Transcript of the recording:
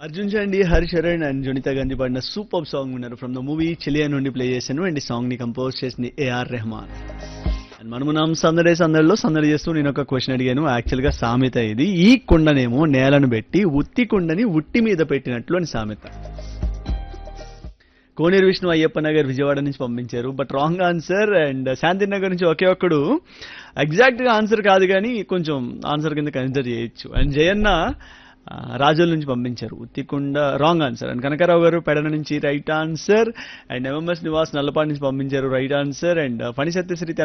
Arjun Chandi Haricharan and Junitha Gandhi పాడిన super song ఉన్నారు from the movie Cheliya నుండి ప్లే చేశాను అండ్ ఈ సాంగ్ ని కంపోజ్ చేసింది ఏఆర్ రెహమాన్ అండ్ మనమున్నాం సందడే సందడిలో సందడి చేస్తూ నేను ఒక క్వశ్చన్ అడిగాను యాక్చువల్ గా సామెత ఇది ఈ కుండనేమో నేలను పెట్టి ఉత్తి కుండని ఉట్టి మీద పెట్టినట్లు అని సామెత కోనేరు విష్ణు అయ్యప్ప నగర్ విజయవాడ నుంచి పంపించారు but wrong answer and Shanti Nagar నుంచి ఒకే ఒక్కడు ఎగ్జాక్ట్ గా ఆన్సర్ కాదు కానీ కొంచెం ఆన్సర్ కింద కన్సిడర్ చేయొచ్చు అండ్ జయన్న ఆ, రాజోల్ నుంచి పంపించారు Uttikonda wrong answer and Kanakarao గారు పెడన నుంచి right answer and MMS Nivas Nallapati నుంచి పంపించారు right answer and Phani Satyasri